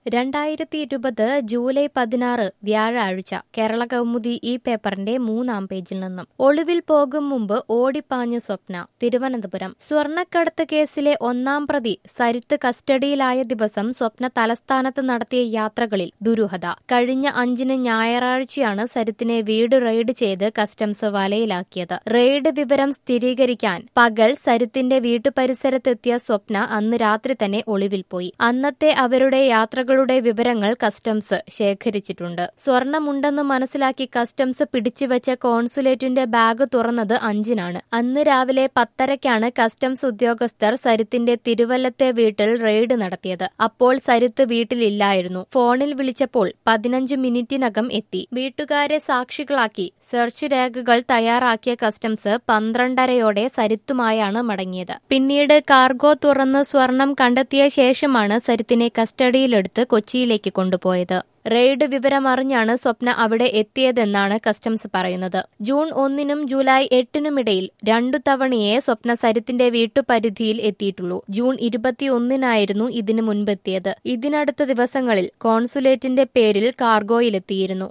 രണ്ടായിരത്തി ഇരുപത് ജൂലൈ പതിനാറ് വ്യാഴാഴ്ച കേരള കൗമുദി ഈ പേപ്പറിന്റെ മൂന്നാം പേജിൽ നിന്നും ഒളിവിൽ പോകും മുമ്പ് ഓടിപ്പാഞ്ഞു സ്വപ്ന തിരുവനന്തപുരം സ്വർണ്ണക്കടത്ത് കേസിലെ ഒന്നാം പ്രതി സരിത്ത് കസ്റ്റഡിയിലായ ദിവസം സ്വപ്ന തലസ്ഥാനത്ത് നടത്തിയ യാത്രകളിൽ ദുരൂഹത കഴിഞ്ഞ അഞ്ചിന് ഞായറാഴ്ചയാണ് സരിത്തിനെ വീട് റെയ്ഡ് ചെയ്ത് കസ്റ്റംസ് വലയിലാക്കിയത് റെയ്ഡ് വിവരം സ്ഥിരീകരിക്കാൻ പകൽ സരിത്തിന്റെ വീട്ടുപരിസരത്തെത്തിയ സ്വപ്ന അന്ന് രാത്രി തന്നെ ഒളിവിൽ പോയി അന്നത്തെ അവരുടെ യാത്രകളുടെ വിവരങ്ങൾ കസ്റ്റംസ് ശേഖരിച്ചിട്ടുണ്ട് സ്വർണമുണ്ടെന്ന് മനസ്സിലാക്കി കസ്റ്റംസ് പിടിച്ചുവെച്ച കോൺസുലേറ്റിന്റെ ബാഗ് തുറന്നത് അഞ്ചിനാണ് അന്ന് രാവിലെ പത്തരയ്ക്കാണ് കസ്റ്റംസ് ഉദ്യോഗസ്ഥർ സരിത്തിന്റെ തിരുവല്ലത്തെ വീട്ടിൽ റെയ്ഡ് നടത്തിയത് അപ്പോൾ സരിത്ത് വീട്ടിലില്ലായിരുന്നു ഫോണിൽ വിളിച്ചപ്പോൾ പതിനഞ്ച് മിനിറ്റിനകം എത്തി വീട്ടുകാരെ സാക്ഷികളാക്കി സെർച്ച് രേഖകൾ തയ്യാറാക്കിയ കസ്റ്റംസ് പന്ത്രണ്ടരയോടെ സരിത്തുമായാണ് മടങ്ങിയത് പിന്നീട് കാർഗോ തുറന്ന് സ്വർണം കണ്ടെത്തിയ ശേഷമാണ് സരിത്തിനെ കസ്റ്റഡിയിലെടുത്ത് കൊച്ചിയിലേക്ക് കൊണ്ടുപോയത് റെയ്ഡ് വിവരമറിഞ്ഞാണ് സ്വപ്ന അവിടെ എത്തിയതെന്നാണ് കസ്റ്റംസ് പറയുന്നത് ജൂൺ ഒന്നിനും ജൂലൈ എട്ടിനുമിടയിൽ രണ്ടു തവണയേ സ്വപ്ന സരിത്തിന്റെ വീട്ടുപരിധിയിൽ എത്തിയിട്ടുള്ളൂ ജൂൺ ഇരുപത്തിയൊന്നിനായിരുന്നു ഇതിനു മുൻപെത്തിയത് ഇതിനടുത്ത ദിവസങ്ങളിൽ കോൺസുലേറ്റിന്റെ പേരിൽ കാർഗോയിലെത്തിയിരുന്നു